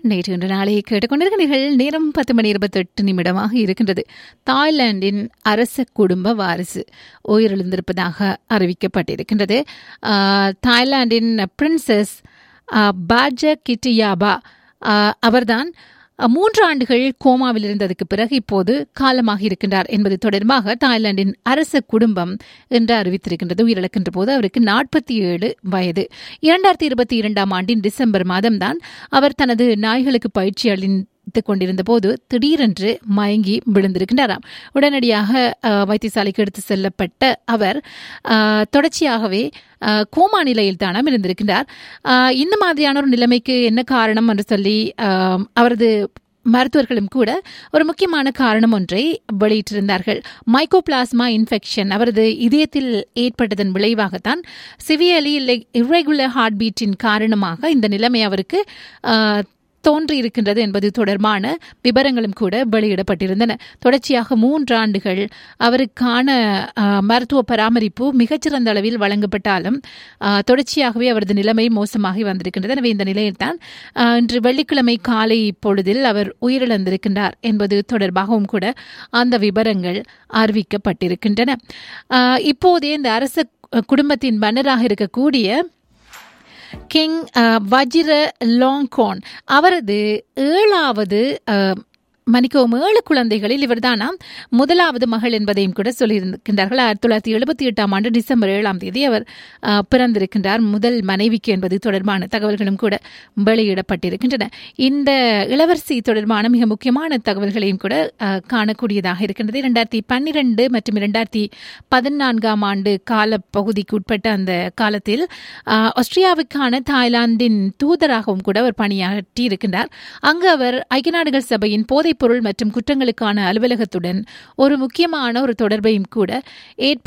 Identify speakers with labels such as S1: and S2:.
S1: நேற்று இன்று நாளை கேட்டுக்கொண்டிருக்கிறீர்கள் நேரம் பத்து மணி இருபத்தெட்டு நிமிடமாக இருக்கின்றது தாய்லாந்தின் அரச குடும்ப வாரிசு உயிரிழந்திருப்பதாக அறிவிக்கப்பட்டிருக்கின்றது ஆஹ், தாய்லாந்தின் பிரின்சஸ் ஆஹ், பாஜ கிட்டியாபா ஆஹ், அவர்தான் அஹ், மூன்று ஆண்டுகள் கோமாவில் இருந்ததுக்கு பிறகு இப்போது காலமாக இருக்கின்றார் என்பது தொடர்பாக தாய்லாந்தின் அரச குடும்பம் என்று அறிவித்திருக்கின்றது உயிரிழக்கின்ற போது அவருக்கு நாற்பத்தி ஏழு வயது இரண்டாயிரத்தி இருபத்தி இரண்டாம் ஆண்டின் டிசம்பர் மாதம்தான் அவர் தனது நாய்களுக்கு பயிற்சி அளித்து கொண்டிருந்த போது திடீரென்று மயங்கி விழுந்திருக்கின்றாராம் உடனடியாக அஹ், வைத்தியசாலைக்கு எடுத்து செல்லப்பட்ட அவர் அஹ், தொடர்ச்சியாகவே அஹ், கோமா நிலையில் தானாம் இருந்திருக்கின்றார் அஹ், இந்த மாதிரியான ஒரு நிலைமைக்கு என்ன காரணம் என்று சொல்லி அஹ், அவரது மருத்துவர்களும் கூட ஒரு முக்கியமான காரணம் ஒன்றை வெளியிட்டிருந்தார்கள் மைக்கோபிளாஸ்மா இன்ஃபெக்ஷன் அவரது இதயத்தில் ஏற்பட்டதன் விளைவாகத்தான் சிவியலி இல்லை இர்ரெகுலர் ஹார்ட் பீட்டின் காரணமாக இந்த நிலைமை அவருக்கு ஆஹ், தோன்றி இருக்கின்றது என்பது தொடர்பான விவரங்களும் கூட வெளியிடப்பட்டிருந்தன தொடர்ச்சியாக மூன்று ஆண்டுகள் அவருக்கான ஆஹ், மருத்துவ பராமரிப்பு மிகச்சிறந்த அளவில் வழங்கப்பட்டாலும் ஆஹ், தொடர்ச்சியாகவே அவரது நிலைமை மோசமாகி வந்திருக்கின்றது எனவே இந்த நிலையில்தான் ஆஹ், இன்று வெள்ளிக்கிழமை காலை பொழுதில் அவர் உயிரிழந்திருக்கின்றார் என்பது தொடர்பாகவும் கூட அந்த விவரங்கள் அறிவிக்கப்பட்டிருக்கின்றன ஆஹ், இப்போதே இந்த அரச குடும்பத்தின் மன்னராக இருக்கக்கூடிய கிங் அஹ், வஜிர லாங்கோன் அவரது ஏழாவது அஹ், மன்னிக்கவும் ஏழு குழந்தைகளில் இவர்தானாம் முதலாவது மகள் என்பதையும் கூட சொல்லியிருக்கின்றார்கள் ஆயிரத்தி தொள்ளாயிரத்தி எழுபத்தி எட்டாம் ஆண்டு டிசம்பர் ஏழாம் தேதி அவர் அஹ், பிறந்திருக்கின்றார் முதல் மனைவிக்கு என்பது தொடர்பான தகவல்களும் கூட வெளியிடப்பட்டிருக்கின்றன இந்த இளவரசி தொடர்பான மிக முக்கியமான தகவல்களையும் கூட அஹ், காணக்கூடியதாக இருக்கின்றது இரண்டாயிரத்தி பன்னிரண்டு மற்றும் இரண்டாயிரத்தி பதினான்காம் ஆண்டு கால பகுதிக்கு உட்பட்ட அந்த காலத்தில் அஹ், ஆஸ்திரியாவுக்கான தாய்லாந்தின் தூதராகவும் கூட அவர் பணியாற்றி இருக்கின்றார் அங்கு அவர் ஐக்கிய நாடுகள் சபையின் போதைப்பொருள் மற்றும் குற்றங்களுக்கான அலுவலகத்துடன் ஒரு முக்கியமான ஒரு தொடர்பையும் கூட ஏற்ப